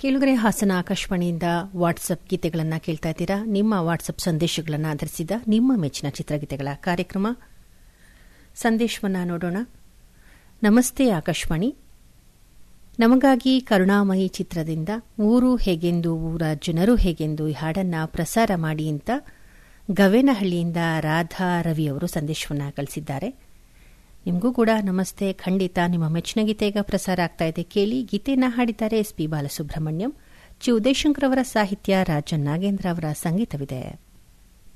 ಕೇಳುಗರೆ ಹಾಸನ ಆಕಾಶವಾಣಿಯಿಂದ ವಾಟ್ಸಪ್ ಗೀತೆಗಳನ್ನು ಕೇಳ್ತಾ ಇದ್ದೀರಾ ನಿಮ್ಮ ವಾಟ್ಸಪ್ ಸಂದೇಶಗಳನ್ನು ಆಧರಿಸಿದ ನಿಮ್ಮ ಮೆಚ್ಚಿನ ಚಿತ್ರಗೀತೆಗಳ ಕಾರ್ಯಕ್ರಮ ಸಂದೇಶವನ್ನು ನೋಡೋಣ ನಮಸ್ತೆ ಆಕಾಶವಾಣಿ ನಮಗಾಗಿ ಕರುಣಾಮಯಿ ಚಿತ್ರದಿಂದ ಊರು ಹೇಗೆಂದು ಊರ ಜನರು ಹೇಗೆಂದು ಈ ಹಾಡನ್ನು ಪ್ರಸಾರ ಮಾಡಿ ಅಂತ ಗವೇನಹಳ್ಳಿಯಿಂದ ರಾಧಾ ರವಿಯವರು ಸಂದೇಶವನ್ನು ಕಳಿಸಿದ್ದಾರೆ ನಿಮಗೂ ಕೂಡ ನಮಸ್ತೆ ಖಂಡಿತ ನಿಮ್ಮ ಮೆಚ್ಚಿನ ಗೀತೆ ಈಗ ಪ್ರಸಾರ ಆಗ್ತಾ ಇದೆ ಕೇಳಿ ಗೀತೆಯನ್ನು ಹಾಡಿದ್ದಾರೆ ಎಸ್ ಪಿ ಬಾಲಸುಬ್ರಹ್ಮಣ್ಯಂ ಚಿ ಉದಯಶಂಕರ್ ಅವರ ಸಾಹಿತ್ಯ ರಾಜನ್ ನಾಗೇಂದ್ರ ಅವರ ಸಂಗೀತವಿದೆ